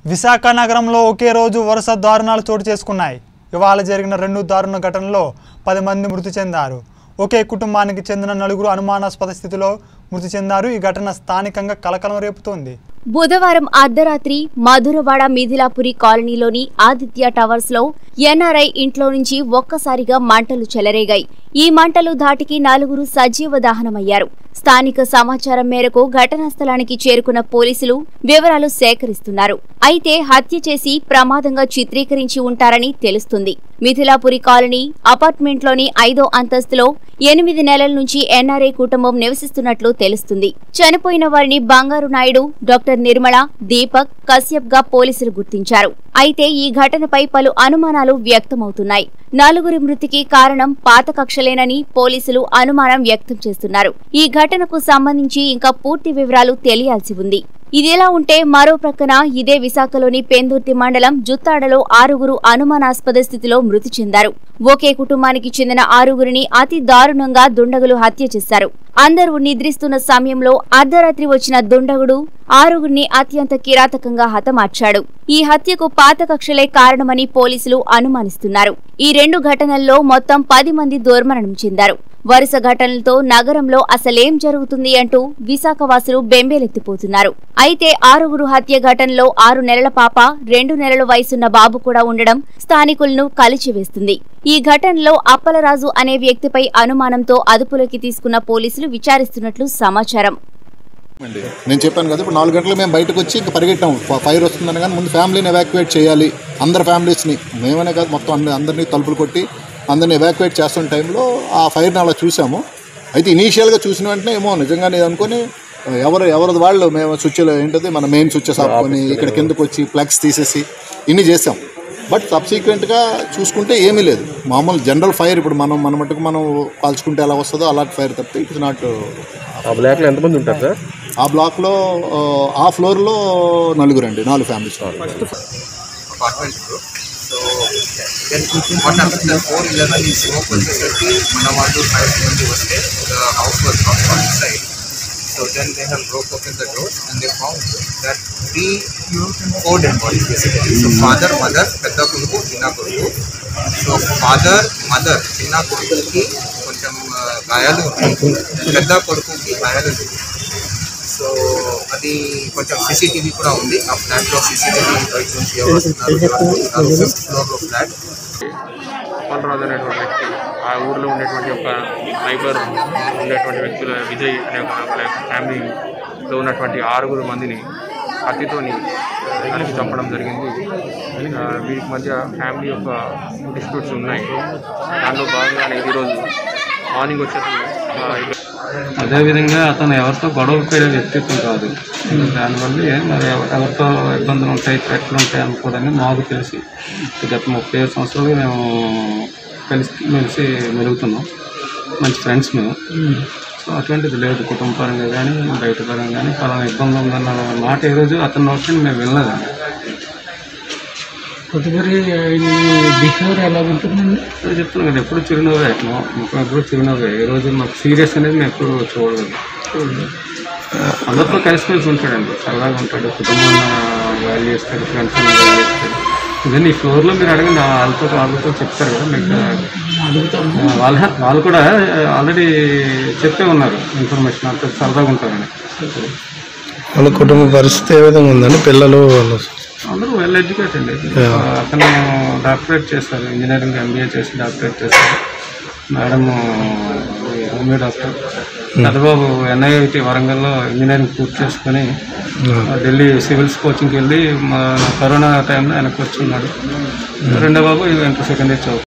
విశాఖ నగరంలో ఒకే రోజు వరుస దారుణాలు చోటు చేసుకున్నాయి ఇవాళ జరిగిన రెండు దారుణ ఘటనల్లో పది మంది మృతి చెందారు ఒకే కుటుంబానికి చెందిన నలుగురు అనుమానాస్పద స్థితిలో మృతి చెందారు ఈ ఘటన స్థానికంగా కలకలం రేపుతోంది బుధవారం అర్ధరాత్రి మధురవాడ మిథిలాపురి కాలనీలోని ఆదిత్య టవర్స్ లో ఎన్ఆర్ఐ ఇంట్లో నుంచి ఒక్కసారిగా మంటలు చెలరేగాయి ఈ మంటలు ధాటికి నలుగురు సజీవ దహనమయ్యారు స్థానిక సమాచారం మేరకు ఘటనా స్థలానికి చేరుకున్న పోలీసులు వివరాలు సేకరిస్తున్నారు అయితే హత్య చేసి ప్రమాదంగా చిత్రీకరించి ఉంటారని తెలుస్తుంది మిథిలాపురి కాలనీ అపార్ట్మెంట్లోని ఐదో అంతస్తులో ఎనిమిది నెలల నుంచి ఎన్ఆర్ఐ కుటుంబం నివసిస్తున్నట్లు తెలుస్తుంది చనిపోయిన వారిని బంగారు నాయుడు డాక్టర్ నిర్మల దీపక్ కశ్యప్ గా పోలీసులు గుర్తించారు అయితే ఈ ఘటనపై పలు అనుమానాలు వ్యక్తమవుతున్నాయి నలుగురి మృతికి కారణం పాత కక్షలేనని పోలీసులు అనుమానం వ్యక్తం చేస్తున్నారు ఈ ఘటనకు సంబంధించి ఇంకా పూర్తి వివరాలు తెలియాల్సి ఉంది ఇదిలా ఉంటే మరో ప్రక్కన ఇదే విశాఖలోని పెందుర్తి మండలం జుత్తాడలో ఆరుగురు అనుమానాస్పద స్థితిలో మృతి చెందారు ఒకే కుటుంబానికి చెందిన ఆరుగురిని అతి దారుణంగా దుండగులు హత్య చేశారు అందరూ నిద్రిస్తున్న సమయంలో అర్ధరాత్రి వచ్చిన దుండగుడు ఆరుగురిని అత్యంత కిరాతకంగా హతమార్చాడు ఈ హత్యకు పాత కక్షలే కారణమని పోలీసులు అనుమానిస్తున్నారు ఈ రెండు ఘటనల్లో మొత్తం పది మంది దుర్మరణం చెందారు వరుస ఘటనలతో నగరంలో అసలేం జరుగుతుంది అంటూ విశాఖ వాసులు బెంబేలెత్తిపోతున్నారు అయితే ఆరుగురు హత్య ఘటనలో ఆరు నెలల పాప రెండు నెలల వయసున్న బాబు కూడా ఉండడం స్థానికులను కలిచివేస్తుంది ఈ ఘటనలో అప్పలరాజు అనే వ్యక్తిపై అనుమానంతో అదుపులోకి తీసుకున్న పోలీసులు విచారిస్తున్నట్లు సమాచారం నేను చెప్పాను కదా ఇప్పుడు నాలుగు గంటలకు మేము బయటకు వచ్చి ఇంకా పరిగెట్టాము ఫ- ఫైర్ వస్తుందని కానీ ముందు ఫ్యామిలీని ఎవాక్యువేట్ చేయాలి అందరి ఫ్యామిలీస్ని మేమనే కాదు మొత్తం అన్ని అందరినీ తలుపులు కొట్టి అందరిని ఎవాక్యువేట్ చేస్తున్న టైంలో ఆ ఫైర్ని అలా చూసాము అయితే ఇనీషియల్గా చూసిన వెంటనే ఏమో నిజంగానే ఇది అనుకొని ఎవరు ఎవరిది వాళ్ళు మేము స్విచ్లు ఏంటది మన మెయిన్ స్విచ్చెస్ ఆపుకొని ఇక్కడ కిందకు వచ్చి ప్లగ్స్ తీసేసి ఇన్ని చేసాం బట్ సబ్సీక్వెంట్గా చూసుకుంటే ఏమీ లేదు మామూలు జనరల్ ఫైర్ ఇప్పుడు మనం మన మటుకు మనం కాల్చుకుంటే ఎలా వస్తుందో అలాంటి ఫైర్ తప్పితే ఇట్ ఇస్ నాట్ ఆ బ్లాక్లో ఎంతమంది ఉంటారు సార్ ఆ బ్లాక్లో ఆ, ఆ ఫ్లోర్లో నలుగురు అండి నాలుగు families apartment so then what happen then four eleven ఈ స్మోక్ వచ్చేసరికి మన వాళ్ళు ఫైవ్ మంది వస్తే the house was not on side so then they have broke open the doors and they found that three four dead bodies basically so father mother పెద్ద కొడుకు చిన్న కొడుకు సో ఫాదర్ మదర్ చిన్న కొడుకులకి కొంచెం ఆ, గాయాలు ఉన్నాయి పెద్ద కొడుకుకి గాయాలు ఉన్నాయి సో అది కొంచెం సీసీటీవీ కూడా ఉంది ఆ ఫ్లాట్లో సీసీటీవీ బయట నుంచి ఎవరు వస్తున్నారు ఫిఫ్త్ ఫ్లోర్లో ఫ్లాట్ అప్పలరాజు అనేటువంటి వ్యక్తి ఆ ఊర్లో ఉండేటువంటి ఒక నైబర్ ఉండేటువంటి వ్యక్తుల విజయ్ అనే ఒక వాళ్ళ యొక్క ఫ్యామిలీలో ఉన్నటువంటి ఆరుగురు మందిని కత్తితోని నరికి చంపడం జరిగింది ఆ, వీరికి మధ్య ఫ్యామిలీ యొక్క డిస్ప్యూట్స్ ఉన్నాయి దానిలో భాగంగానే ఈరోజు మార్నింగ్ వచ్చేటప్పుడు ఆ, ఇద్దరు అదేవిధంగా అతను ఎవరితో గొడవ పోయే వ్యక్తిత్వం కాదు దానివల్ల మరి ఎవ- ఎవరితో ఇబ్బందులు ఉంటాయి ఎట్లు ఉంటాయి అనుకోవడానికి మాకు తెలిసి గత ముప్పై ఐదు సంవత్సరాలుగా మేము కలిసి మెలిసి మెలుగుతున్నాం మంచి ఫ్రెండ్స్ మేము సో అటువంటిది లేదు కుటుంబ పరంగా కానీ బయట పరంగా కానీ పలానా ఇబ్బంది ఉందన్న మాట ఏ రోజు అతను వచ్చి మేము వెళ్ళలేదండి తదుపరి బిహేవియర్ ఎలా ఉంటుందండి అదే చెప్తున్నాను కదా ఎప్పుడు చిరునవ్వే మా- ముఖం ఎప్పుడు చిరునవ్వే ఏ రోజు మాకు సీరియస్ అనేది మేము ఎప్పుడు చూడలేదు అందరితో కలిసిమెలిసి ఉంటాడండి చల్లగా ఉంటాడు కుటుంబం వాల్యూ చేస్తాడు ఫ్రెండ్స్ వాల్యూ చేస్తాడు ఇవన్నీ ఈ ఫ్లోర్లో మీరు అడగండి ఆ వాళ్ళతో వాళ్ళతో చెప్తారు కదా మీకు ఆ, వాళ్ళ వాళ్ళు కూడా ఆల్రెడీ చెప్పే ఉన్నారు ఇన్ఫర్మేషన్ అంత సరదాగా ఉంటారని వాళ్ళ కుటుంబ పరిస్థితి ఏ విధంగా ఉందండి పిల్లలు వాళ్ళు అందరూ వెల్ ఎడ్యుకేటెడ్ అతను డాక్టరేట్ చేశారు ఇంజనీరింగ్ ఎంబీఏ చేసి డాక్టరేట్ చేశారు మేడం హోమియో డాక్టర్ పెద్దబాబు ఎన్ఐఐటి వరంగల్లో ఇంజనీరింగ్ పూర్తి చేసుకొని ఢిల్లీ సివిల్స్ కోచింగ్కి వెళ్ళి మా కరోనా టైంలో వెనక్కి వచ్చి ఉన్నాడు రెండో బాబు ఇంటర్ సెకండ్ ఇయర్ చదువు